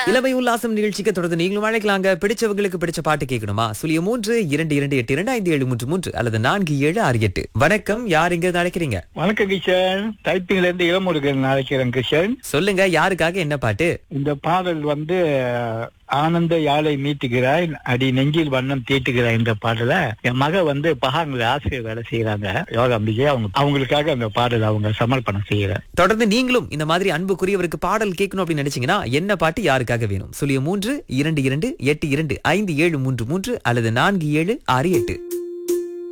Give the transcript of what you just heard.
இளமை உல்லாசம் நிகழ்ச்சிக்கு தொடர்ந்து நீங்களும் அழைக்கலாங்க பிடிச்சவங்களுக்கு பிடிச்ச பாட்டு கேட்கணுமா சுழிய மூன்று இரண்டு இரண்டு எட்டு இரண்டு ஐந்து ஏழு மூன்று மூன்று அல்லது நான்கு ஏழு ஆறு எட்டு வணக்கம் யார் இங்க அழைக்கிறீங்க வணக்கம் கிஷன் டைப்பிங்ல இருந்து இளமுருகன் அழைக்கிறேன் கிஷன் சொல்லுங்க யாருக்காக என்ன பாட்டு இந்த பாடல் வந்து ஆனந்த யாழை மீட்டுகிறாய் அடி நெஞ்சில் வண்ணம் தீட்டுகிறாய் இந்த பாடல என் மக வந்து பகாங்கில் ஆசிரியர் வேலை செய்யறாங்க யோகா அம்பிகை அவங்க அவங்களுக்காக அந்த பாடல் அவங்க சமர்ப்பணம் செய்யறேன் தொடர்ந்து நீங்களும் இந்த மாதிரி அன்புக்குரியவருக்கு பாடல் கேட்கணும் அப்படின்னு நினைச்சீங்கன்னா என்ன பாட்டு யாருக்காக வேணும் சுழிய மூன்று இரண்டு இரண்டு எட்டு இரண்டு ஐந்து ஏழு மூன்று மூன்று அல்லது நான்கு ஏழு ஆறு எட்டு